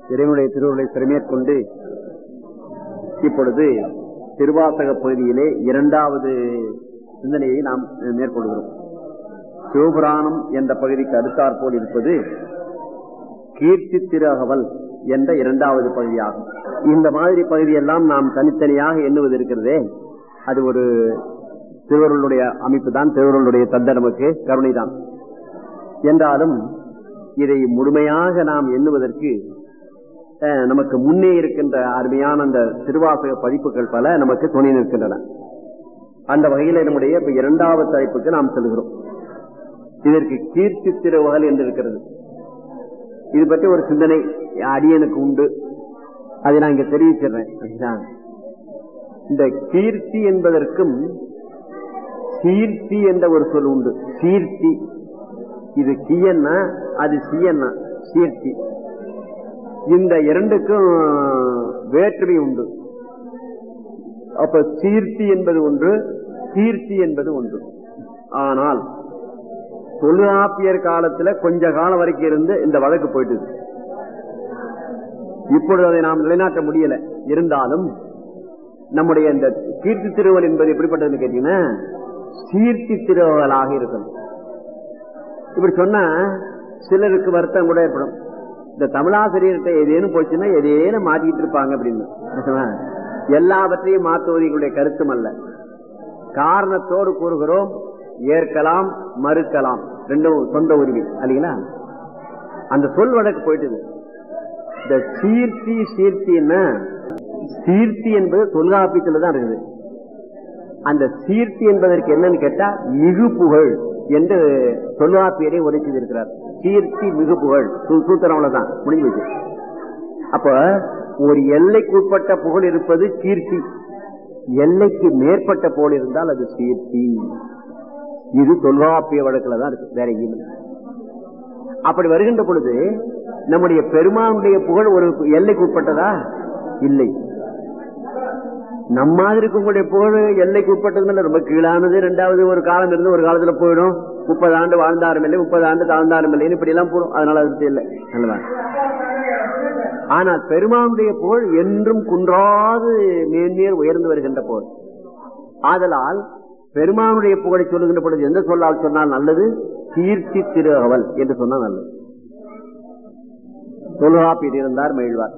இறைவனுடைய திருவுருளை பெருமேற்கொண்டு இப்பொழுது திருவாசக பகுதியிலே இரண்டாவது சிந்தனையை நாம் மேற்கொள்கிறோம் சிவபுராணம் என்ற பகுதிக்கு அடுத்தாற்போல் இருப்பது கீர்த்தி திருஅகவல் என்ற இரண்டாவது பகுதியாகும் இந்த மாதிரி பகுதியெல்லாம் நாம் தனித்தனியாக எண்ணுவது இருக்கிறதே அது ஒரு திருவருளுடைய அமைப்பு தான் திருவருளுடைய தந்த நமக்கு கருணை தான் என்றாலும் இதை முழுமையாக நாம் எண்ணுவதற்கு நமக்கு முன்னே இருக்கின்ற அருமையான அந்த திருவாசக பதிப்புகள் பல நமக்கு துணை நிற்கின்றன அந்த வகையில் நம்முடைய இப்ப இரண்டாவது தலைப்புக்கு நாம் செல்கிறோம் இதற்கு கீர்த்தி திருவகல் என்று இருக்கிறது இது பற்றி ஒரு சிந்தனை அடியனுக்கு உண்டு அதை நான் இங்க தெரிவிச்சிடுறேன் இந்த கீர்த்தி என்பதற்கும் சீர்த்தி என்ற ஒரு சொல் உண்டு சீர்த்தி இது கீயன்னா அது சீயன்னா சீர்த்தி இந்த இரண்டுக்கும் வேற்றுமை உண்டு அப்ப சீர்த்தி என்பது ஒன்று கீர்த்தி என்பது ஒன்று ஆனால் தொல்காப்பியர் காலத்துல கொஞ்ச காலம் வரைக்கும் இருந்து இந்த வழக்கு போயிட்டு இப்பொழுது அதை நாம் நிலைநாட்ட முடியல இருந்தாலும் நம்முடைய இந்த கீர்த்தி திருவள் என்பது எப்படிப்பட்டதுன்னு கேட்டீங்கன்னா சீர்த்தி திருவகளாக இருக்கணும் இப்படி சொன்னா சிலருக்கு வருத்தம் கூட ஏற்படும் இந்த தமிழாசிரியர்கிட்ட ஏதேனும் போச்சுன்னா எதேனும் மாட்டிட்டு இருப்பாங்க அப்படின்னு எல்லாவற்றையும் மாற்றுவது எங்களுடைய கருத்தும் அல்ல காரணத்தோடு கூறுகிறோம் ஏற்கலாம் மறுக்கலாம் ரெண்டும் சொந்த உரிமை இல்லைங்களா அந்த சொல் வழக்கு போயிட்டு இந்த சீர்த்தி சீர்த்தின்னா சீர்த்தி என்பது தொல்காப்பியத்தில் தான் இருக்குது அந்த சீர்த்தி என்பதற்கு என்னன்னு கேட்டா மிகு புகழ் என்று தொல்காப்பியரை உரை செய்திருக்கிறார் சீர்த்தி மிகு புகழ் சூத்திரம் தான் முடிஞ்சு வச்சு அப்ப ஒரு எல்லைக்கு உட்பட்ட புகழ் இருப்பது கீர்த்தி எல்லைக்கு மேற்பட்ட புகழ் இருந்தால் அது சீர்த்தி இது தொல்காப்பிய வழக்கில் தான் இருக்கு வேற எங்கேயும் அப்படி வருகின்ற பொழுது நம்முடைய பெருமானுடைய புகழ் ஒரு எல்லைக்கு உட்பட்டதா இல்லை நம்ம மாதிரி உங்களுடைய புகழ் எல்லைக்கு உட்பட்டது ரொம்ப கீழானது ரெண்டாவது ஒரு காலம் இருந்து ஒரு காலத்துல போயிடும் முப்பது ஆண்டு வாழ்ந்தாரும் இல்லை முப்பது ஆண்டு தாழ்ந்தாரும் இல்லை இப்படி எல்லாம் போடும் அதனால அது இல்லை நல்லவா ஆனால் பெருமானுடைய புகழ் என்றும் குன்றாது மேன்மேல் உயர்ந்து வருகின்ற புகழ் ஆதலால் பெருமானுடைய புகழை சொல்லுகின்ற பொழுது எந்த சொல்லால் சொன்னால் நல்லது கீர்த்தி திரு அவல் என்று சொன்னால் நல்லது தொல்காப்பியர் இருந்தார் மகிழ்வார்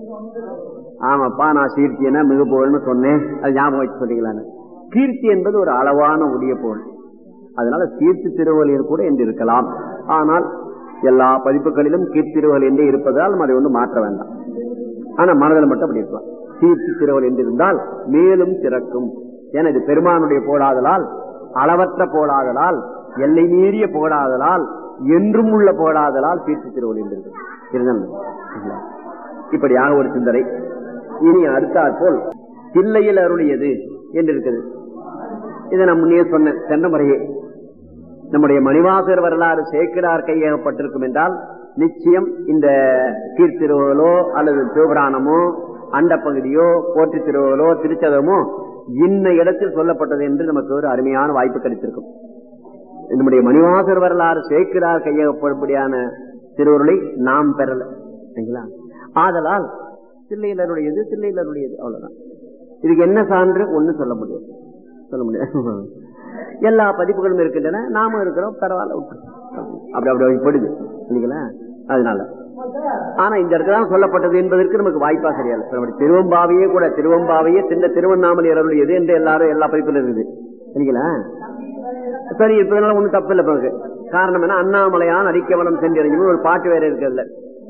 ஆமாப்பா நான் சீர்த்தினா மிக புகழ்னு சொன்னேன் அது ஞாபகம் வச்சு சொன்னீங்களான்னு கீர்த்தி என்பது ஒரு அளவான உடைய புகழ் அதனால கீர்த்தி திருவள்ளியர் கூட என்று இருக்கலாம் ஆனால் எல்லா பதிப்புகளிலும் கீர்த்திருவல் என்று இருப்பதால் அதை ஒன்று மாற்ற வேண்டாம் ஆனா மனதில் மட்டும் அப்படி இருக்கலாம் கீர்த்தி திருவல் என்று இருந்தால் மேலும் சிறக்கும் ஏன்னா இது பெருமானுடைய போடாதலால் அளவற்ற போடாதலால் எல்லை மீறிய போடாதலால் என்றும் உள்ள போடாதலால் கீர்த்தி திருவல் என்று இருக்கு இப்படியாக ஒரு சிந்தனை இனி அடுத்தாற் போல் தில்லையில் அருளியது என்று இருக்குது இதை நான் முன்னே சொன்னேன் சென்ற முறையே நம்முடைய மணிவாசர் வரலாறு சேக்கிடார் கையகப்பட்டிருக்கும் என்றால் நிச்சயம் இந்த கீர்த்திருவலோ அல்லது சிவபுராணமோ அண்ட பகுதியோ போற்றி திருவலோ திருச்சதமோ இன்ன இடத்தில் சொல்லப்பட்டது என்று நமக்கு ஒரு அருமையான வாய்ப்பு கிடைத்திருக்கும் நம்முடைய மணிவாசர் வரலாறு சேக்கிடார் கையகப்படும்படியான திருவருளை நாம் பெறல சரிங்களா ஆதலால் தில்லையிலருடையது தில்லையிலருடையது அவ்வளவுதான் இதுக்கு என்ன சான்று ஒண்ணு சொல்ல முடியாது சொல்ல முடியாது எல்லா பதிப்புகளும் இருக்கின்றன நாமும் இருக்கிறோம் பரவாயில்ல அப்படி அப்படி போடுது இல்லைங்களா அதனால ஆனா இந்த இடத்துல தான் சொல்லப்பட்டது என்பதற்கு நமக்கு வாய்ப்பா சரியால திருவம்பாவையே கூட திருவம்பாவையே சின்ன திருவண்ணாமலை அருளியது என்று எல்லாரும் எல்லா பதிப்பிலும் இருக்குது சரிங்களா சரி இருப்பதனால ஒண்ணும் தப்பு இல்லை பிறகு காரணம் என்ன அண்ணாமலையான் அடிக்கவனம் சென்றறிஞ்சு ஒரு பாட்டு வேற இருக்குல்ல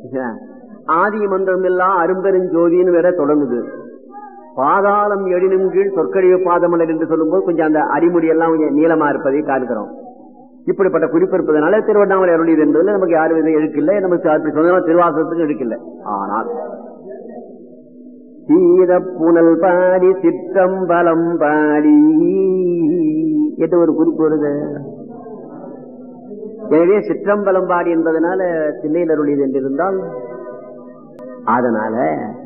ஆதி மந்திரம் எல்லாம் அரும்பெருஞ்சோதின்னு வேற தொடங்குது பாதாளம் எழினும் கீழ் சொற்கழிவு பாதமலர் என்று சொல்லும்போது கொஞ்சம் அந்த அடிமுடி எல்லாம் கொஞ்சம் நீளமா இருப்பதை காண்கிறோம் இப்படிப்பட்ட குறிப்பு இருப்பதனால திருவண்ணாமலை அருளியது என்பதில் நமக்கு யாரும் எதுவும் எழுக்கில்லை நமக்கு அப்படி சொன்ன திருவாசகத்துக்கு எழுக்கில்லை ஆனால் சீத புனல் பாடி சிற்றம்பலம் பாடி என்று ஒரு குறிப்பு வருது எனவே சிற்றம்பலம் பாடி என்பதனால தில்லையில் அருளியது என்றிருந்தால் அதனால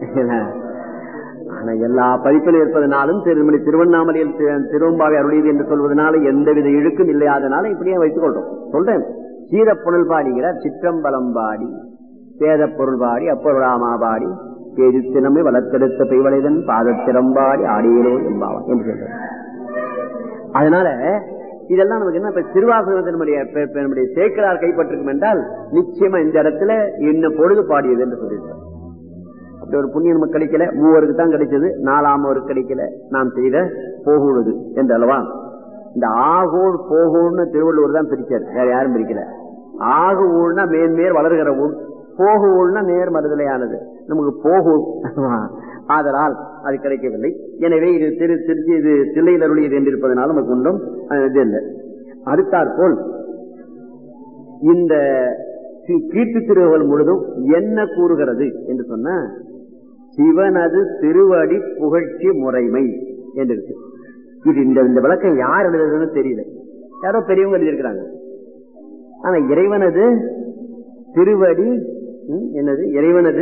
ஆனா எல்லா பதிப்பிலும் இருப்பதனாலும் திருமணி திருவண்ணாமலையில் திருவம்பாவை அருளியது என்று சொல்வதனால எந்தவித இழுக்கும் இல்லையாதனால இப்படியே வைத்துக் கொள்றோம் சொல்றேன் சீரப்புணல் பாடிங்கிறார் சிற்றம்பலம் பாடி வேத பொருள் பாடி அப்பொருளாமா பாடி பேதித்தினமை வளர்த்தெடுத்த பெய்வளைதன் பாதத்திறம்பாடி ஆடியலோ என்பாவா என்று சொல்றார் அதனால இதெல்லாம் நமக்கு என்ன இப்ப திருவாசகத்தினுடைய நம்முடைய சேக்கலார் கைப்பற்றிருக்கும் என்றால் நிச்சயமா இந்த இடத்துல என்ன பொழுது பாடியது என்று சொல்லியிருக்கார் அப்படி ஒரு புண்ணியம் நமக்கு கிடைக்கல மூவருக்கு தான் கிடைச்சது நாலாமவருக்கு கிடைக்கல நாம் செய்த போகுழுது என்று அல்லவா இந்த ஆகூழ் போகூழ்னு திருவள்ளுவர் தான் பிரிச்சார் வேற யாரும் பிரிக்கல ஆகு ஊழ்னா மேன்மேல் வளர்கிற ஊழ் போகு ஊழ்னா நேர் மறுதலையானது நமக்கு போகு ஆதலால் அது கிடைக்கவில்லை எனவே இது திரு திருச்சி இது தில்லையில் அருளியது என்றிருப்பதனால நமக்கு ஒன்றும் இது இல்லை அடுத்தாற்போல் இந்த கீர்த்தி திருவள் முழுதும் என்ன கூறுகிறது என்று சொன்ன சிவனது திருவடி புகழ்ச்சி முறைமை என்று இருக்கு இது இந்த இந்த விளக்கம் யார் எழுதுறதுன்னு தெரியல யாரோ பெரியவங்க எழுதியிருக்கிறாங்க ஆனா இறைவனது திருவடி என்னது இறைவனது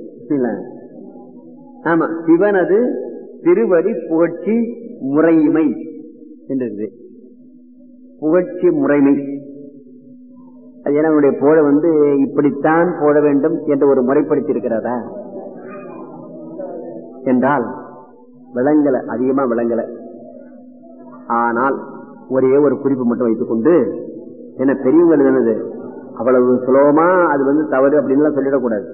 ஆமா சிவனது திருவடி புகழ்ச்சி முறைமை என்று புகழ்ச்சி முறைமை அது ஏன்னா போட வந்து இப்படித்தான் போட வேண்டும் என்று ஒரு முறைப்படுத்தி இருக்கிறாரா என்றால் விளங்கல அதிகமா விளங்கல ஆனால் ஒரே ஒரு குறிப்பு மட்டும் வைத்துக் கொண்டு என்ன பெரியவங்க எழுதுனது அவ்வளவு சுலபமா அது வந்து தவறு அப்படின்னு சொல்லிடக்கூடாது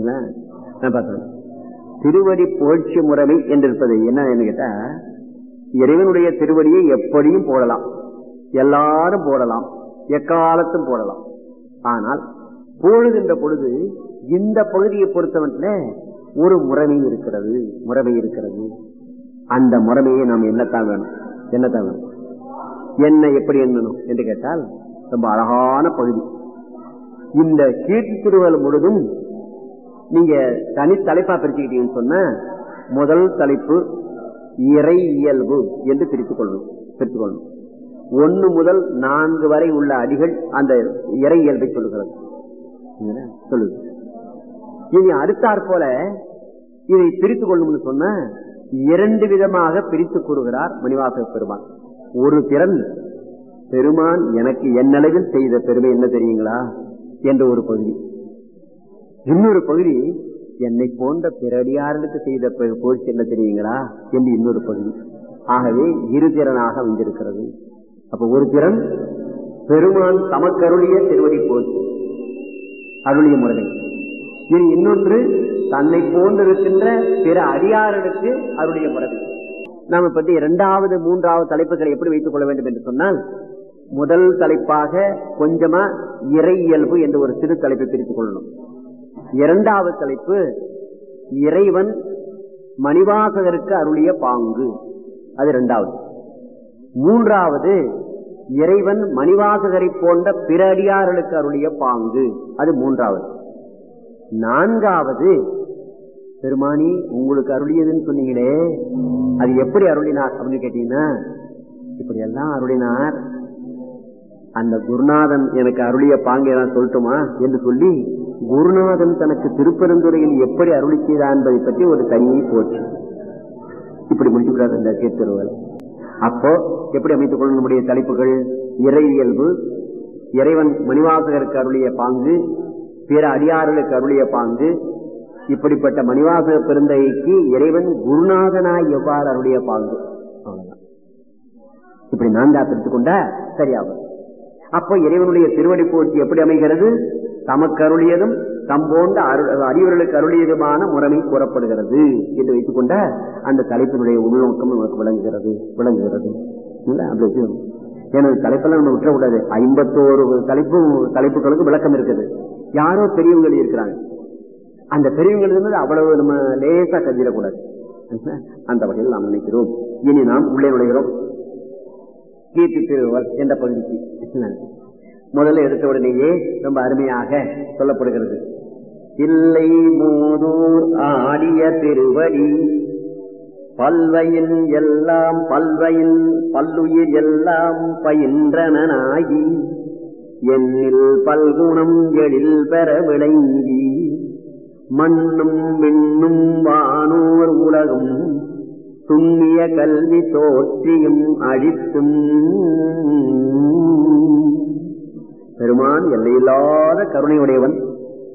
நான் பார்த்தேன் திருவடி புகழ்ச்சி முறைமை என்று இருப்பது என்ன கேட்டா இறைவனுடைய திருவடியை எப்படியும் போடலாம் எல்லாரும் போடலாம் எக்காலத்தும் போடலாம் ஆனால் போடுகின்ற பொழுது இந்த பகுதியை பொறுத்தவற்றில் ஒரு முறைமை இருக்கிறது முறைமை இருக்கிறது அந்த முறைமையை நாம் என்னத்தான் வேணும் என்னத்தான் வேணும் என்ன எப்படி எண்ணணும் என்று கேட்டால் ரொம்ப அழகான பகுதி இந்த கீர்த்தி திருவள் முழுதும் நீங்க தனி தலைப்பா பிரிச்சுக்கிட்டீங்கன்னு சொன்ன முதல் தலைப்பு இறை இயல்பு என்று பிரித்துக் கொள்ளணும் பிரித்துக் கொள்ளணும் ஒன்னு முதல் நான்கு வரை உள்ள அடிகள் அந்த இறை இயல்பை சொல்லுகிறது சொல்லுது இனி அடுத்தாற் போல இதை பிரித்துக் கொள்ளும்னு சொன்ன இரண்டு விதமாக பிரித்து கூறுகிறார் மணிவாசக பெருமான் ஒரு திறன் பெருமான் எனக்கு என்னளவில் செய்த பெருமை என்ன தெரியுங்களா என்ற ஒரு பகுதி இன்னொரு பகுதி என்னை போன்ற பிறடியார்களுக்கு செய்த போச்சு என்ன தெரியுங்களா என்று இன்னொரு பகுதி ஆகவே இரு திறனாக வந்திருக்கிறது அப்ப ஒரு திறன் பெருமான் தமக்கருளிய திருவடி போச்சு அருளிய முறை இனி இன்னொன்று தன்னை போன்றிருக்கின்ற பிற அடியார்களுக்கு அருளிய முறை நாம பத்தி இரண்டாவது மூன்றாவது தலைப்புகளை எப்படி வைத்துக் கொள்ள வேண்டும் என்று சொன்னால் முதல் தலைப்பாக கொஞ்சமா இறை இயல்பு என்று ஒரு சிறு தலைப்பை பிரித்துக் கொள்ளணும் இரண்டாவது தலைப்பு இறைவன் மணிவாசகருக்கு அருளிய பாங்கு அது இரண்டாவது மூன்றாவது இறைவன் மணிவாசகரை போன்ற பிற அடியார்களுக்கு அருளிய பாங்கு அது மூன்றாவது நான்காவது பெருமானி உங்களுக்கு அருளியதுன்னு சொன்னீங்களே அது எப்படி அருளினார் அப்படின்னு கேட்டீங்கன்னா இப்படி எல்லாம் அருளினார் அந்த குருநாதன் எனக்கு அருளிய பாங்கை நான் சொல்லட்டுமா என்று சொல்லி குருநாதன் தனக்கு திருப்பெருந்துறையில் எப்படி அருளி செய்தார் என்பதை பற்றி ஒரு தனியை போச்சு இப்படி முடிச்சுக்கிறார் இந்த கீர்த்தருவல் அப்போ எப்படி அமைத்துக் கொள்ள நம்முடைய தலைப்புகள் இறை இயல்பு இறைவன் மணிவாசகருக்கு அருளிய பாங்கு பிற அடியார்களுக்கு அருளிய பாங்கு இப்படிப்பட்ட மணிவாசக பெருந்தைக்கு இறைவன் குருநாதனாய் எவ்வாறு அருளிய பாங்கு அவ்வளவுதான் இப்படி நான்கா பிரித்துக் கொண்டா சரியாகும் அப்போ இறைவனுடைய திருவடி போற்றி எப்படி அமைகிறது தமக்கு அருளியதும் தம்போன்ற அறிவர்களுக்கு அருளியதுமான முறைமை கூறப்படுகிறது என்று வைத்துக் கொண்ட அந்த தலைப்பினுடைய உள்நோக்கம் நமக்கு விளங்குகிறது விளங்குகிறது அப்படி எனது தலைப்பெல்லாம் நம்ம விட்டுறக்கூடாது ஐம்பத்தோரு தலைப்பு தலைப்புகளுக்கு விளக்கம் இருக்குது யாரோ பெரியவங்க இருக்கிறாங்க அந்த பெரியவங்க இருந்தது அவ்வளவு நம்ம லேசா கருதிடக்கூடாது அந்த வகையில் நாம் நினைக்கிறோம் இனி நாம் உள்ளே நுழைகிறோம் கீர்த்தி திருவள் என்ற பகுதிக்கு முதல்ல எடுத்த உடனேயே ரொம்ப அருமையாக சொல்லப்படுகிறது இல்லை மூதூர் ஆடிய திருவடி பல்வையின் எல்லாம் பல்வையின் பல்லுயிர் எல்லாம் பயின்றனாகி என்னில் பல்குணம் எழில் பெற விளங்கி மண்ணும் விண்ணும் வானோர் உலகும் துண்ணிய கல்வி தோற்றியும் அழித்தும் பெருமான் எல்லையில்லாத கருணையுடையவன்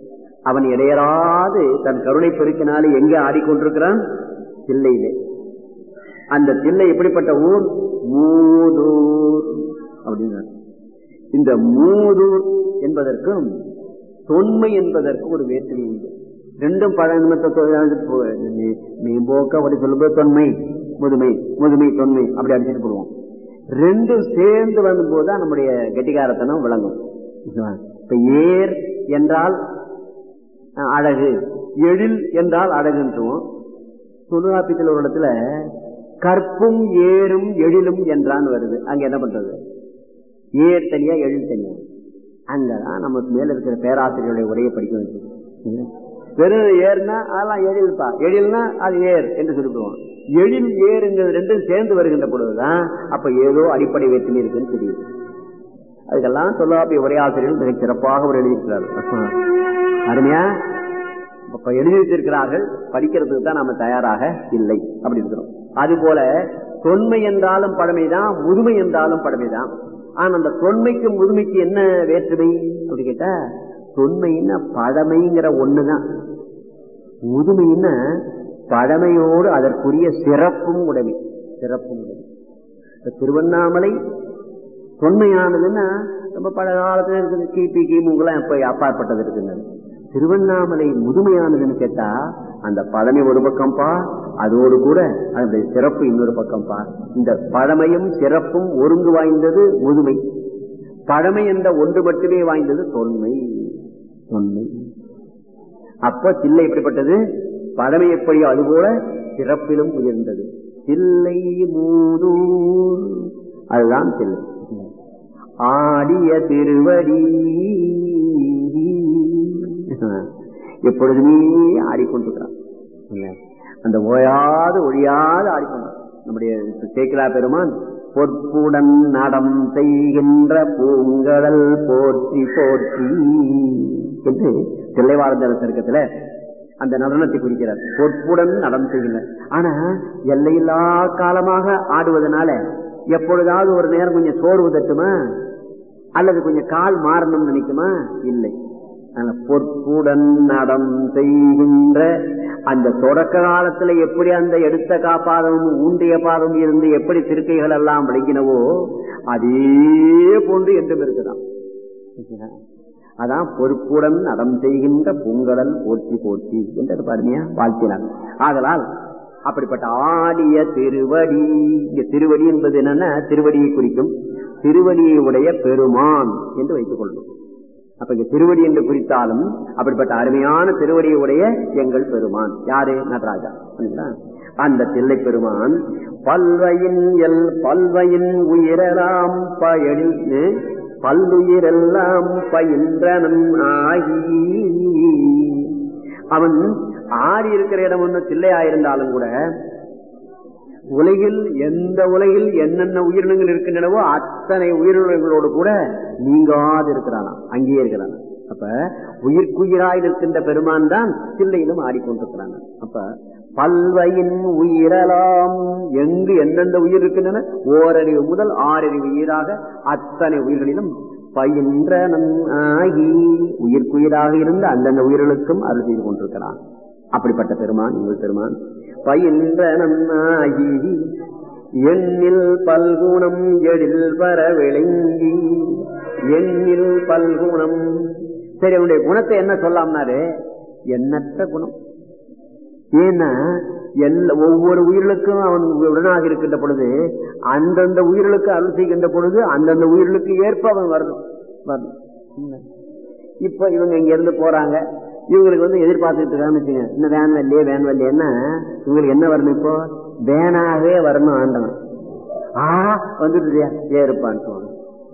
அவன் இடையராது தன் கருணை பெருக்கினாலே எங்கே ஆடிக்கொண்டிருக்கிறான் தில்லையிலே அந்த தில்லை எப்படிப்பட்ட ஊர் மூதூர் அப்படின்னு இந்த மூதூர் என்பதற்கும் தொன்மை என்பதற்கும் ஒரு வேற்றுமை உண்டு ரெண்டும் பழமத்தை மேம்போக்க அப்படி சொல்லும்போது தொன்மை முதுமை முதுமை தொன்மை அப்படி அடிச்சுட்டு போடுவோம் ரெண்டும் சேர்ந்து வரும்போது தான் நம்முடைய கெட்டிகாரத்தனம் விளங்கும் இப்ப ஏர் என்றால் அழகு எழில் என்றால் அழகுன்றோம் தொழுகாப்பியத்தில் ஒரு இடத்துல கற்பும் ஏறும் எழிலும் என்றான் வருது அங்க என்ன பண்றது ஏர் தனியா எழில் தனியா அங்கதான் நமக்கு மேல இருக்கிற பேராசிரியருடைய உரையை படிக்க வச்சு வெறும் ஏர்னா அதெல்லாம் எழில்பா எழில்னா அது ஏர் என்று சொல்லிவிடுவோம் எழில் ஏறுங்கிறது ரெண்டும் சேர்ந்து வருகின்ற பொழுதுதான் அப்ப ஏதோ அடிப்படை வேற்றுமை இருக்குன்னு தெரியுது அதுக்கெல்லாம் தொல்லாப்பிய உரையாசிரியர்கள் மிக சிறப்பாக ஒரு எழுதியிருக்கிறார்கள் அருமையா இப்ப எழுதி வச்சிருக்கிறார்கள் படிக்கிறதுக்கு தான் நாம தயாராக இல்லை அப்படி இருக்கிறோம் அது போல தொன்மை என்றாலும் பழமைதான் முதுமை என்றாலும் பழமைதான் ஆனா அந்த தொன்மைக்கும் முதுமைக்கு என்ன வேற்றுமை அப்படி கேட்டா தொன்மைன்னா பழமைங்கிற ஒண்ணுதான் முதுமைன்னா பழமையோடு அதற்குரிய சிறப்பும் உடைமை சிறப்பும் உடைமை இப்ப திருவண்ணாமலை தொன்மையானதுன்னா ரொம்ப பல காலத்துல இருக்குது கிபி கிமுகெல்லாம் எப்ப அப்பாற்பட்டது இருக்குங்க திருவண்ணாமலை முதுமையானதுன்னு கேட்டா அந்த பழமை ஒரு பக்கம்பா அதோடு கூட அதனுடைய சிறப்பு இன்னொரு பக்கம்பா இந்த பழமையும் சிறப்பும் ஒருங்கு வாய்ந்தது முதுமை பழமை என்ற ஒன்று மட்டுமே வாய்ந்தது தொன்மை தொன்மை அப்ப தில்லை எப்படிப்பட்டது பழமை எப்படியோ அதுபோல சிறப்பிலும் உயர்ந்தது தில்லை மூதூர் அதுதான் தில்லை ஆடிய திருவடி எப்பொழுதுமே ஆடிக்கொண்டிருக்கிறான் அந்த ஓயாது ஒழியாது ஆடிக்கொண்டான் நம்முடைய சேக்கிலா பெருமான் பொற்புடன் நடம் செய்கின்ற பூங்கடல் போற்றி போற்றி என்று தில்லைவாழ்ந்த சருக்கத்துல அந்த நடனத்தை குறிக்கிறார் பொற்புடன் நடம் செய்கின்ற ஆனா எல்லையில்லா காலமாக ஆடுவதனால எப்பொழுதாவது ஒரு நேரம் கொஞ்சம் சோர்வு தட்டுமா அல்லது கொஞ்சம் கால் மாறணும்னு நினைக்குமா இல்லை பொற்புடன் நடம் செய்கின்ற அந்த தொடக்க காலத்துல எப்படி அந்த எடுத்த காப்பாதமும் ஊன்றிய பாதமும் இருந்து எப்படி திருக்கைகள் எல்லாம் விளங்கினவோ அதே போன்று என்றும் இருக்குதான் அதான் பொறுப்புடன் நடம் செய்கின்ற பூங்கடல் போற்றி போற்றி என்று பாருமையா வாழ்த்தினார் ஆதலால் அப்படிப்பட்ட ஆடிய திருவடி இங்க திருவடி என்பது என்னன்னா திருவடியை குறிக்கும் திருவடியை உடைய பெருமான் என்று வைத்துக் கொள்ளும் அப்ப இங்க திருவடி என்று குறித்தாலும் அப்படிப்பட்ட அருமையான திருவடியை உடைய எங்கள் பெருமான் யாரு நடராஜா அந்த தில்லை பெருமான் பல்வையின் எல் பல்வையின் உயிரெல்லாம் பயனில் பல்லுயிரெல்லாம் பயின்றனன் ஆகி அவன் ஆடி இருக்கிற இடம் ஒண்ணு தில்லையாயிருந்தாலும் கூட உலகில் எந்த உலகில் என்னென்ன உயிரினங்கள் இருக்கின்றனவோ அத்தனை உயிரினங்களோடு கூட நீங்காது இருக்கிறானா அங்கேயே இருக்கிறானா அப்ப உயிர்க்குயிராய் இருக்கின்ற பெருமான் தான் தில்லையிலும் ஆடிக்கொண்டிருக்கிறாங்க அப்ப பல்வையின் உயிரலாம் எங்கு எந்தெந்த உயிர் இருக்கின்றன ஓரறிவு முதல் ஆறறிவு உயிராக அத்தனை உயிர்களிலும் பயின்ற ஆகி உயிர்க்குயிராக இருந்த அந்தந்த உயிர்களுக்கும் அருள் செய்து கொண்டிருக்கிறான் அப்படிப்பட்ட பெருமான் உங்கள் பெருமான் பயின்ற நன்னாகி எண்ணில் பல்குணம் எழில் வர விளங்கி எண்ணில் பல்குணம் சரி அவனுடைய குணத்தை என்ன சொல்லாம்னாரு எண்ணற்ற குணம் ஏன்னா எல்லா ஒவ்வொரு உயிர்களுக்கும் அவன் உடனாக இருக்கின்ற பொழுது அந்தந்த உயிர்களுக்கு அருள் செய்கின்ற பொழுது அந்தந்த உயிர்களுக்கு ஏற்ப அவன் வரணும் வரணும் இப்ப இவங்க இங்க இருந்து போறாங்க இவங்களுக்கு வந்து எதிர்பார்த்துட்டு இருக்கான்னு வச்சுங்க இன்னும் வேன் வரலையே வேன் வரலையேன்னா இவங்களுக்கு என்ன வரணும் இப்போ வேனாகவே வரணும் ஆண்டவன் ஆ வந்துட்டு ஏறுப்பான்னு சொல்லுவாங்க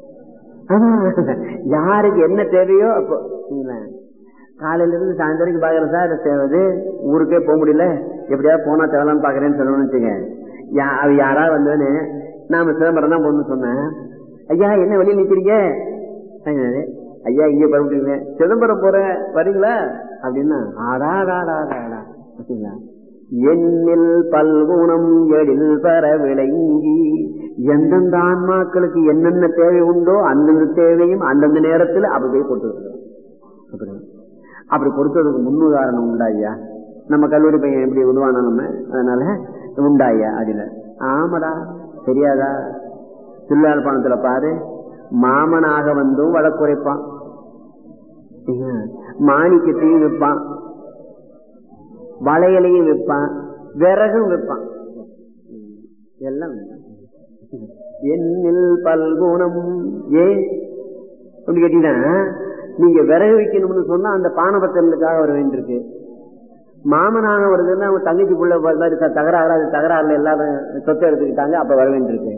யாருக்கு என்ன தேவையோ அப்போ காலையில இருந்து சாயந்தரம் பாக்குறேன் சார் தேவது ஊருக்கே போக முடியல எப்படியாவது போனா தேவலான்னு பாக்குறேன்னு சொல்லணும்னு வச்சுங்க அவ யாராவது வந்தோன்னு நாம சிதம்பரம் தான் போகணும்னு சொன்னேன் ஐயா என்ன வெளியே நிக்கிறீங்க ஐயா இங்கே பரப்பிட்டீங்க சிதம்பரம் போற வரீங்களா அப்படின்னா ஆடாடாடாடாடா அப்படிங்களா எண்ணில் பல்குணம் எழில் பெற விளங்கி எந்தெந்த ஆன்மாக்களுக்கு என்னென்ன தேவை உண்டோ அந்தந்த தேவையும் அந்தந்த நேரத்தில் அப்படியே கொண்டு அப்படி கொடுத்ததுக்கு முன்னுதாரணம் உண்டா ஐயா நம்ம கல்லூரி பையன் எப்படி உருவானா நம்ம அதனால உண்டா ஐயா அப்படின்னு ஆமாடா தெரியாதா திருவிழாழ்பாணத்துல பாரு மாமனாக வந்தும் வழக்குரைப்பான் மாணிக்கத்தையும் விற்பான் வளையலையும் விற்பான் விறகும் விற்பான் எல்லாம் என்னில் பல்குணம் ஏ அப்படி கேட்டீங்கன்னா நீங்க விறகு வைக்கணும்னு சொன்னா அந்த பானபத்திரனுக்காக வர வேண்டியிருக்கு மாமனாக வருதுன்னா அவங்க தங்கச்சி புள்ள மாதிரி தகராறு அது தகராறுல எல்லாரும் சொத்தை எடுத்துக்கிட்டாங்க அப்ப வர வேண்டியிருக்கு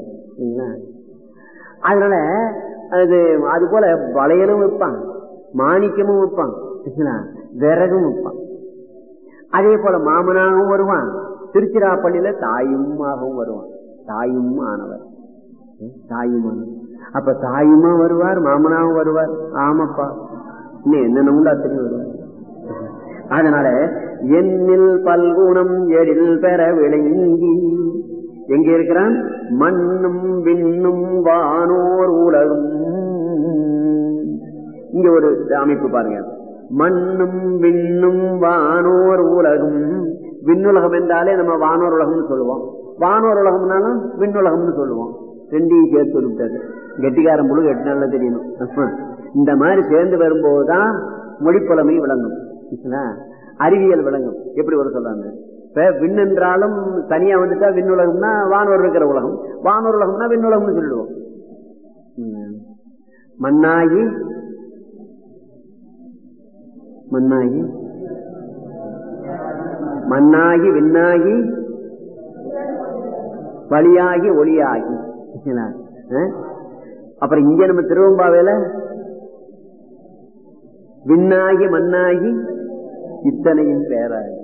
அதனால அது அது போல வளையலும் வைப்பான் மாணிக்கமும் வைப்பான் விறகும் வைப்பான் அதே போல மாமனாகவும் வருவான் திருச்சிராப்பள்ளியில தாயுமாகவும் வருவான் தாயும் ஆனவர் தாயும் ஆனவர் அப்ப தாயுமா வருவார் மாமனாவும் வருவார் ஆமாப்பா இன்னும் என்னென்ன தெரியும் வருவார் அதனால என்னில் பல்குணம் எழில் பெற விளங்கி எங்க இருக்கிறான் மண்ணும் விண்ணும் வானோர் உலகும் இங்க ஒரு அமைப்பு பாருங்க மண்ணும் விண்ணும் வானோர் உலகம் விண்ணுலகம் என்றாலே நம்ம வானோர் உலகம்னு சொல்லுவோம் வானோர் உலகம்னாலும் விண்ணுலகம்னு சொல்லுவோம் ரெண்டையும் சேர்த்து சொல்லிட்டாரு கெட்டிக்காரன் முழு எட்டு நாள்ல தெரியணும் இந்த மாதிரி சேர்ந்து வரும்போதுதான் மொழிப்புலமை விளங்கும் அறிவியல் விளங்கும் எப்படி ஒரு சொல்றாங்க இப்ப விண் என்றாலும் தனியா வந்துட்டா விண்ணுலகம்னா வானோர் இருக்கிற உலகம் வானோர் உலகம்னா விண்ணுலகம்னு சொல்லுவோம் மண்ணாகி மண்ணாகி மண்ணாகி விண்ணாகி வழியாகி ஒளியாகி அப்புறம் இங்க நம்ம திருவம்பாவையில விண்ணாகி மண்ணாகி இத்தனையும் பேராகி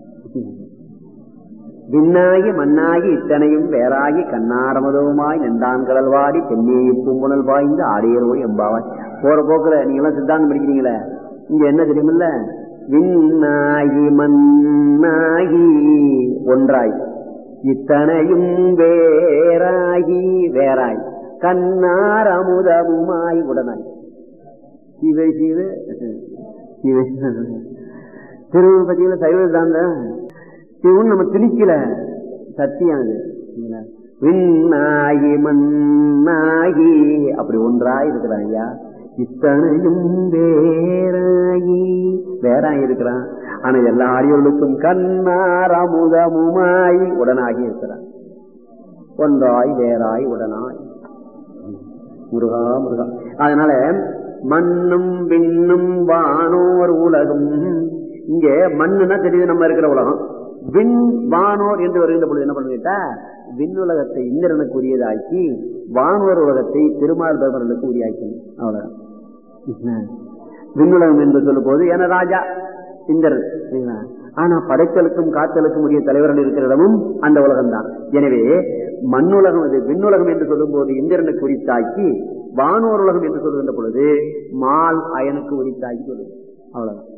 விண்ணாகி மண்ணாகி இத்தனையும் பேராகி கண்ணாரமதவுமாய் நெண்டான் கடல்வாடி தென்னியை பூங்குணல் பாய்ந்து ஆடியரோய் எம்பாவாய் போற போக்குல நீங்க எல்லாம் சித்தாந்தம் படிக்கிறீங்களே இங்க என்ன தெரியுமில்ல விண்ணாகி மண்ணாகி ஒன்றாய் இத்தனையும் வேறாகி வேறாய் கண்ணார் அமுதமுமாய் உடனாய் சிவ சிவ சிவ திருப்பதியில சைவ தாந்த சிவன் நம்ம திணிக்கல சத்தியம் அது விண்ணாகி மண்ணாகி அப்படி ஒன்றாய் இருக்கிறான் ஐயா இத்தனையும் வேறாகி வேறாகி இருக்கிறான் ஆனா எல்லா அடியோர்களுக்கும் கண்ணார் அமுதமுமாய் உடனாகி இருக்கிறான் ஒன்றாய் வேறாய் உடனாய் முருகா முருகா அதனால மண்ணும் விண்ணும் வானோர் உலகம் இங்க மண்ணுன்னா தெரியுது நம்ம இருக்கிற உலகம் விண் வானோர் என்று வருகின்ற பொழுது என்ன பண்ணுகிட்டா விண்ணுலகத்தை இந்திரனுக்கு உரியதாக்கி வானோர் உலகத்தை திருமால் பெருமர்களுக்கு உரியாக்கணும் அவ்வளவுதான் விண்ணுலகம் என்று சொல்லும் போது என ராஜா இந்திரன் ஆனா படைத்தலுக்கும் காத்தலுக்கும் உரிய தலைவர்கள் இருக்கிற இடமும் அந்த உலகம் தான் எனவே மண்ணுலகம் அது விண்ணுலகம் என்று சொல்லும் போது இந்திரனுக்கு உரித்தாக்கி வானோர் உலகம் என்று சொல்லுகின்ற பொழுது மால் அயனுக்கு உரித்தாக்கி சொல்லுது அவ்வளவுதான்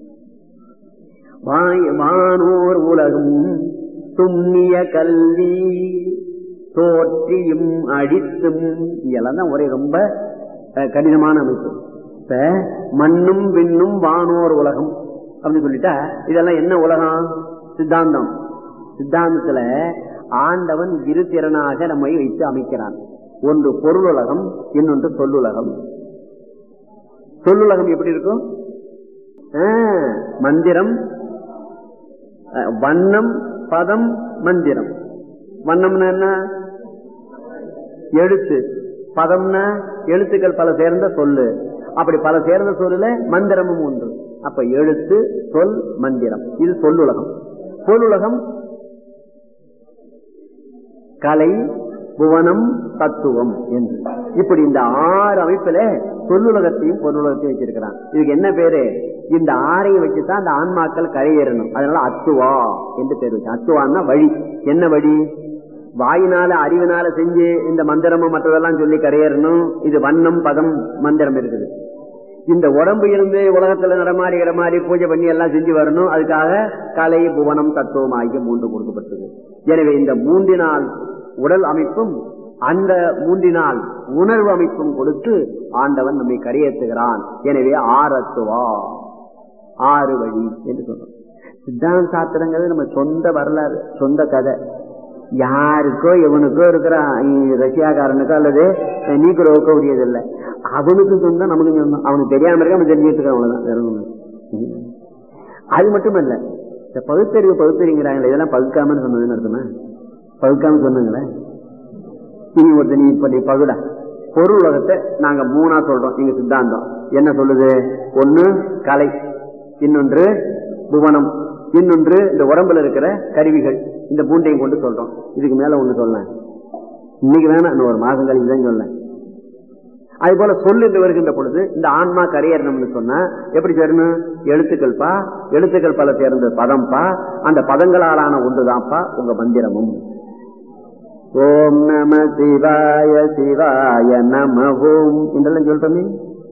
வானோர் உலகம் துண்ணிய கல்வி தோற்றியும் அடித்தும் இதெல்லாம் தான் ஒரே ரொம்ப கடினமான அமைப்பு இப்ப மண்ணும் விண்ணும் வானோர் உலகம் அப்படின்னு சொல்லிட்டா இதெல்லாம் என்ன உலகம் சித்தாந்தம் சித்தாந்தத்துல ஆண்டவன் இரு திறனாக நம்மை வைத்து அமைக்கிறான் ஒன்று பொருளுலகம் இன்னொன்று சொல்லுலகம் சொல்லுலகம் எப்படி இருக்கும் மந்திரம் வண்ணம் பதம் மந்திரம் வண்ணம்னா என்ன எழுத்து பதம்னா எழுத்துக்கள் பல சேர்ந்த சொல்லு அப்படி பல சேர்ந்த சொல்லுல மந்திரமும் ஒன்று அப்ப எழுத்து சொல் மந்திரம் இது சொல்லுலகம் பொருளுலகம் கலை புவனம் தத்துவம் என்று இப்படி இந்த ஆறு அமைப்புல சொல்லுலகத்தையும் பொருளுலகத்தையும் வச்சிருக்கிறான் இதுக்கு என்ன பேரு இந்த ஆறையும் வச்சுதான் அந்த ஆன்மாக்கள் கரையேறணும் அதனால அத்துவா என்று பேர் வச்சு அத்துவான்னா வழி என்ன வழி வாயினால அறிவினால செஞ்சு இந்த மந்திரமும் மற்றதெல்லாம் சொல்லி கரையேறணும் இது வண்ணம் பதம் மந்திரம் இருக்குது இந்த உடம்பு இருந்து உலகத்துல நடமாறி இடமாறி பூஜை பண்ணி எல்லாம் செஞ்சு வரணும் அதுக்காக கலை புவனம் தத்துவம் ஆகிய மூன்று கொடுக்கப்பட்டது எனவே இந்த மூன்றினால் உடல் அமைப்பும் அந்த மூன்றினால் உணர்வு அமைப்பும் கொடுத்து ஆண்டவன் நம்மை கரையேற்றுகிறான் எனவே ஆரத்துவா ஆறு வழி என்று சொல்றோம் சித்தாந்த சாஸ்திரங்கிறது நம்ம சொந்த வரலாறு சொந்த கதை யாருக்கோ எவனுக்கோ இருக்கிற ரஷ்யாக்காரனுக்கோ அல்லது நீக்கிறோக்கோ உரியதில்லை அவனுக்கு சொந்தம் நமக்கு சொந்தம் அவனுக்கு தெரியாம இருக்க அவன் தெரிஞ்சுட்டு இருக்கான் அவ்வளவுதான் வேற ஒண்ணும் இல்லை. அது மட்டும் இல்ல இந்த பகுத்தறிவு பகுத்தறிங்கிறாங்களே இதெல்லாம் பகுக்காமன்னு சொன்னதுன்னு அர்த்தமா பகுக்காம சொன்னாங்களே நீ ஒருத்தர் நீ இப்ப நீ பகுடா பொருள் உலகத்தை நாங்க மூணா சொல்றோம் எங்க சித்தாந்தம் என்ன சொல்லுது ஒண்ணு கலை இன்னொன்று புவனம் இன்னொன்று இந்த உடம்புல இருக்கிற கருவிகள் இந்த பூண்டையும் கொண்டு சொல்றோம் இதுக்கு மேல ஒண்ணு சொல்லலாம் இன்னைக்கு வேணாம் இன்னும் ஒரு மாசம் கழிச்சு தான் சொல்லலாம் அது போல சொல் என்று வருகின்ற பொழுது இந்த ஆன்மா கரையேறணும்னு சொன்னா எப்படி சேரணும் எழுத்துக்கள் பா எழுத்துக்கள் பல சேர்ந்த பதம் பா அந்த பதங்களாலான ஒன்றுதான்ப்பா உங்க மந்திரமும் ஓம் நம சிவாய சிவாய நம ஓம் என்றெல்லாம் சொல்றோமே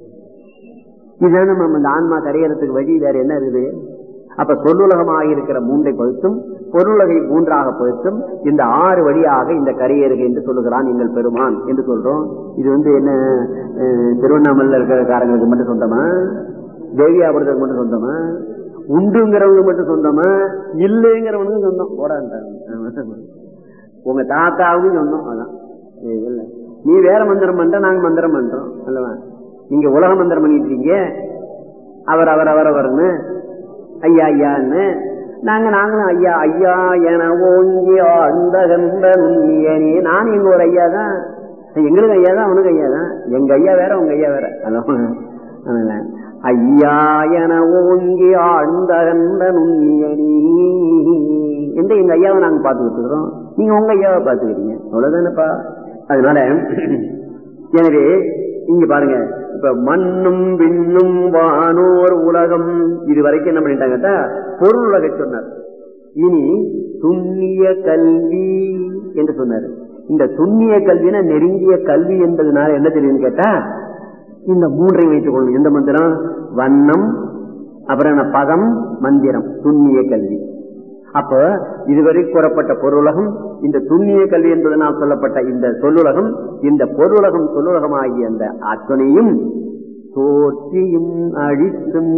இதுதான் நம்ம இந்த ஆன்மா கரையறதுக்கு வழி வேற என்ன இருக்குது அப்ப சொல்லுலகமாக இருக்கிற மூன்றை பகுத்தும் பொருளுலகை மூன்றாக பகுத்தும் இந்த ஆறு வழியாக இந்த கரையேறுக என்று சொல்லுகிறான் எங்கள் பெருமான் என்று சொல்றோம் இது வந்து என்ன அஹ், திருவண்ணாமலையில் இருக்கிற காரங்களுக்கு மட்டும் சொந்தமா தேவியாபுரத்துக்கு மட்டும் சொந்தமா உண்டுங்கிறவங்க மட்டும் சொந்தமா இல்லைங்கிறவனுக்கு சொந்தம் போடாண்டாங்க உங்க தாத்தாவுக்கும் சொந்தம் அதான் இல்ல நீ வேற மந்திரம் பண்ற நாங்க மந்திரம் பண்றோம் அல்லவா நீங்க உலக மந்திரம் பண்ணிட்டு இருக்கீங்க அவர் அவர் அவர் அவர்னு ஐயா ஐயான்னு நாங்க நாங்களும் ஐயா ஐயா என ஓங்கி ஆழ்ந்த கந்த நுண்ணியனே நான் எங்க ஒரு ஐயா தான் எங்களுக்கு ஐயா தான் அவனுக்கு ஐயா தான் எங்க ஐயா வேற உங்க ஐயா வேற அல்லவா அதனால, ஐயா என ஓங்கி ஆழ்ந்த கந்த நுண்ணியனி எந்த எங்க ஐயாவை நாங்க பாத்துக்கிட்டு இருக்கிறோம் நீங்க உங்க ஐயாவை பாத்துக்கிறீங்க அவ்வளவுதானப்பா அதனால எனவே இங்க பாருங்க இப்ப மண்ணும் விண்ணும் வானோர் உலகம் இது வரைக்கும் என்ன பண்ணிட்டாங்கட்டா பொருள் உலகை சொன்னார் இனி துண்ணிய கல்வி என்று சொன்னார் இந்த துண்ணிய கல்வினா நெருங்கிய கல்வி என்பதனால என்ன தெரியும்னு கேட்டா இந்த மூன்றை வைத்துக் கொள்ளும் எந்த மந்திரம் வண்ணம் அப்புறம் என்ன பதம் மந்திரம் துண்ணிய கல்வி அப்ப இதுவரை கூறப்பட்ட பொருளுலகம் இந்த துண்ணிய கல்வி என்பதனால் சொல்லப்பட்ட இந்த சொல்லுலகம் இந்த பொருளுலகம் சொல்லுலகம் ஆகிய அந்த அத்தனையும் தோற்றியும் அழித்தும்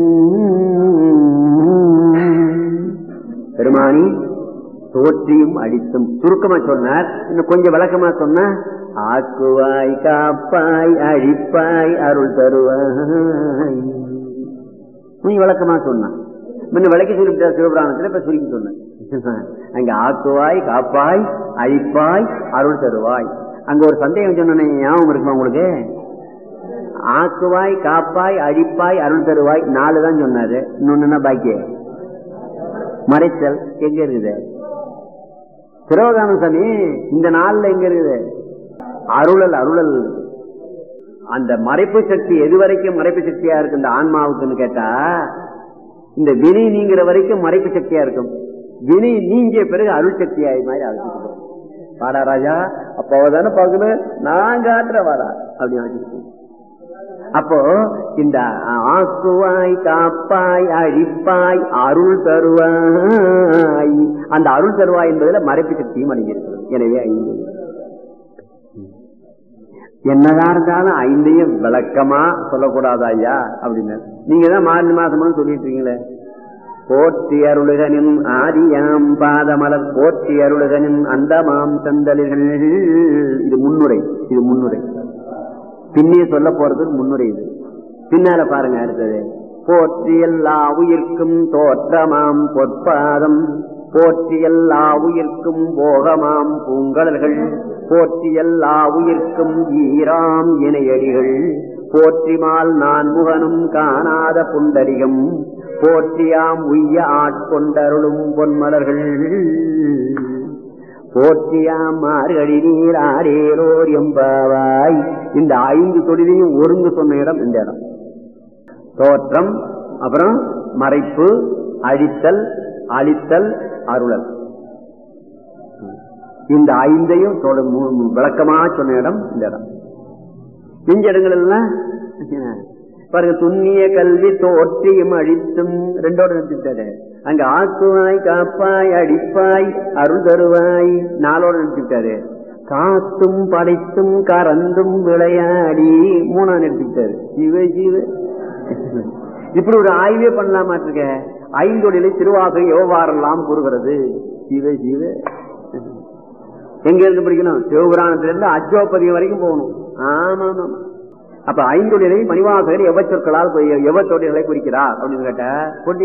பெருமானி தோற்றியும் அழித்தும் சுருக்கமா சொன்னார் இன்னும் கொஞ்சம் விளக்கமா சொன்ன ஆக்குவாய் காப்பாய் அழிப்பாய் அருள் தருவாய் கொஞ்சம் விளக்கமா சொன்னான் முன்ன விளக்கி சொல்லிவிட்டார் சிவபுராணத்துல இப்ப சுருக்கி சொன்னேன் அங்க ஆக்குவாய் காப்பாய் அழிப்பாய் அருள் தருவாய் அங்க ஒரு சந்தேகம் சொன்னேன் ஞாபகம் இருக்குமா உங்களுக்கு ஆக்குவாய் காப்பாய் அழிப்பாய் அருள் தருவாய் நாலு தான் சொன்னாரு இன்னொன்னு என்ன பாக்கிய மறைத்தல் எங்க இருக்குது சிரோதான சாமி இந்த நாள்ல எங்க இருக்குது அருளல் அருளல் அந்த மறைப்பு சக்தி எது வரைக்கும் மறைப்பு சக்தியா இருக்கு இந்த ஆன்மாவுக்குன்னு கேட்டா இந்த வினை நீங்கிற வரைக்கும் மறைப்பு சக்தியா இருக்கும் வினை நீங்கிய பிறகு அருள் சக்தியா மாதிரி அழைச்சிட்டு வாடா ராஜா அப்போ தானே பார்க்கணும் நான் காட்டுற வாடா அப்படின்னு வச்சுக்கிட்டு அப்போ இந்த ஆக்குவாய் காப்பாய் அழிப்பாய் அருள் தருவாய் அந்த அருள் தருவாய் என்பதுல மறைப்பு சக்தியும் அடங்கியிருக்கிறது எனவே ஐந்து என்னதான் இருந்தாலும் ஐந்தையும் விளக்கமா சொல்லக்கூடாதா ஐயா அப்படின்னு நீங்க தான் மார்கழி மாசம்னு சொல்லிட்டு இருக்கீங்களே போற்றி அருளுகனின் ஆதியாம் பாதமலர் போற்றி அருளுகனின் அந்தமாம் தந்தலிகள் இது முன்னுரை இது முன்னுரை பின்னே சொல்ல போறது முன்னுரை இது பின்னால பாருங்க அடுத்தது போற்றி எல்லா உயிர்க்கும் தோற்றமாம் பொற்பாதம் போற்றி எல்லா உயிர்க்கும் போகமாம் பூங்கடல்கள் போற்றி எல்லா உயிர்க்கும் ஈராம் இணையடிகள் போற்றிமால் நான் முகனும் காணாத புண்டரிகம் போற்றியாம் உய்ய ஆட்கொண்டருளும் பொன்மலர்கள் போற்றியாம் மார்கழி நீர் ஆரேரோர் எம்பாவாய் இந்த ஐந்து தொழிலையும் ஒருங்கு சொன்ன இடம் இந்த இடம் தோற்றம் அப்புறம் மறைப்பு அழித்தல் அழித்தல் அருளல் இந்த ஐந்தையும் தொட- மு- மு- விளக்கமா சொன்ன இடம் இந்த இடம் நெஞ்ச இடங்கள் எல்லாம் பாருங்க துண்ணிய கல்வி தோற்றியும் அழித்தும் ரெண்டோட நிறுத்திட்டாரு அங்க ஆக்குவாய் காப்பாய் அடிப்பாய் அருள் தருவாய் நாளோட நிறுத்திட்டாரு காத்தும் படைத்தும் கறந்தும் விளையாடி மூணா நிறுத்திட்டாரு சிவ சிவ இப்படி ஒரு ஆய்வே பண்ணலாமா இருக்க ஐந்தொழிலை திருவாசை எவ்வாறெல்லாம் கூறுகிறது சிவ சிவ எங்க இருந்து படிக்கணும் சிவபுராணத்துல இருந்து அஜோபதியம் வரைக்கும் போகணும் ஆமா ஆமா அப்ப ஐந்தொழிலை மணிவாசகர் எவ சொற்களால் எவ தொழில்களை குறிக்கிறார் அப்படின்னு கேட்ட கொண்டி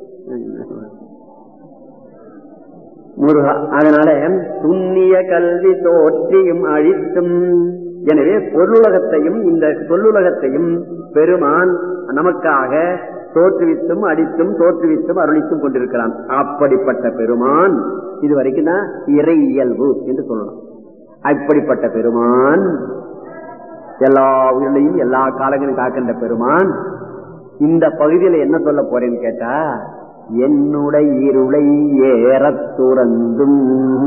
முருகா அதனால துண்ணிய கல்வி தோற்றியும் அழித்தும் எனவே பொருளுலகத்தையும் இந்த சொல்லுலகத்தையும் பெருமான் நமக்காக தோற்றுவித்தும் அடித்தும் தோற்றுவித்தும் அருளித்தும் கொண்டிருக்கிறான் அப்படிப்பட்ட பெருமான் இது வரைக்கும் தான் இறை இயல்பு என்று சொல்லலாம் அப்படிப்பட்ட பெருமான் எல்லா உயிர்களையும் எல்லா காலங்களும் காக்கின்ற பெருமான் இந்த பகுதியில என்ன சொல்ல போறேன்னு கேட்டா என்னுடைய இருளை ஏற துறந்தும்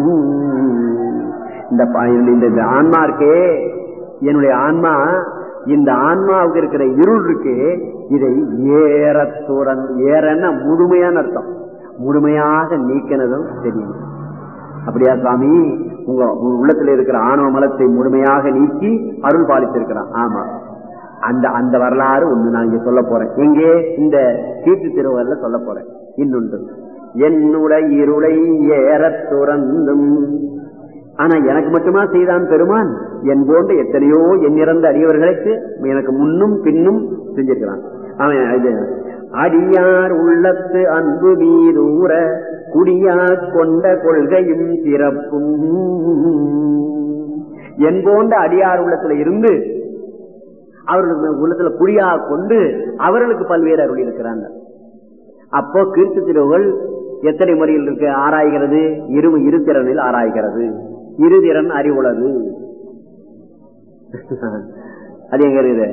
இந்த இந்த ஆன்மா இருக்கே என்னுடைய ஆன்மா இந்த ஆன்மாவுக்கு இருக்கிற இருள் இருக்கு இதை ஏற துறன் ஏறன்னா முழுமையான அர்த்தம் முழுமையாக நீக்கினதும் தெரியும் அப்படியா சுவாமி உங்க உள்ளத்துல இருக்கிற ஆணவ மலத்தை முழுமையாக நீக்கி அருள் பாலித்திருக்கிறான் ஆமா அந்த அந்த வரலாறு ஒண்ணு நான் இங்க சொல்ல போறேன் எங்கே இந்த கீர்த்தி திருவள்ளுவர்ல சொல்ல போறேன் இன்னொன்று என்னுடைய இருளை ஏற துறந்தும் ஆனா எனக்கு மட்டுமா செய்தான் பெருமான் என் போன்ற எத்தனையோ எண்ணிறந்த அடியவர்களுக்கு எனக்கு முன்னும் பின்னும் செஞ்சிருக்கிறான் அவன் இது அடியார் உள்ளத்து அன்பு மீதூர குடியா கொண்ட கொள்கையும் சிறப்பும் என் போன்ற அடியார் உள்ளத்துல இருந்து அவர்களுக்கு உள்ளத்துல குடியா கொண்டு அவர்களுக்கு பல்வேறு அருள் இருக்கிறாங்க அப்போ கீர்த்தி திருவுகள் எத்தனை முறையில் இருக்கு ஆராய்கிறது இரு இருதிறனில் ஆராய்கிறது இருதிறன் அறிவுள்ளது அது எங்க இருக்குது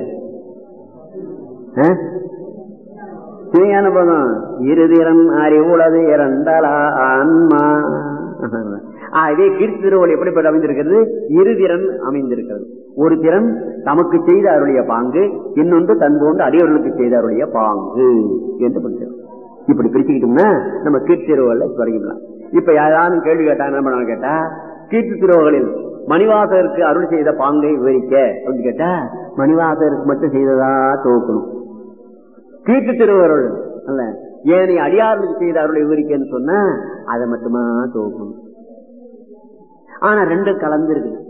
சிவையான பதம் இருதிறன் அறிவுள்ளது இரண்டலா ஆன்மா இதே கீர்த்தி திருவள் எப்படிப்பட்ட அமைந்திருக்கிறது இருதிறன் அமைந்திருக்கிறது ஒரு திறன் தமக்கு செய்த அருளிய பாங்கு இன்னொன்று தன் போன்று அடியவர்களுக்கு செய்த அருளிய பாங்கு என்று படிச்சோம் இப்படி பிரிச்சுக்கிட்டோம்னா நம்ம கீர்த்தி திருவள்ளுவ தொடங்கிடலாம் இப்ப யாராலும் கேள்வி கேட்டா என்ன பண்ணாலும் கேட்டா கீர்த்தி திருவகளில் மணிவாசகருக்கு அருள் செய்த பாங்கை விவரிக்க அப்படின்னு கேட்டா மணிவாசகருக்கு மட்டும் செய்ததா துவக்கணும் கீர்த்தி திருவருள் அல்ல ஏனை அடியார்களுக்கு செய்த அருளை விவரிக்கன்னு சொன்னா அதை மட்டுமா துவக்கணும் ஆனா ரெண்டும் கலந்து இருக்குது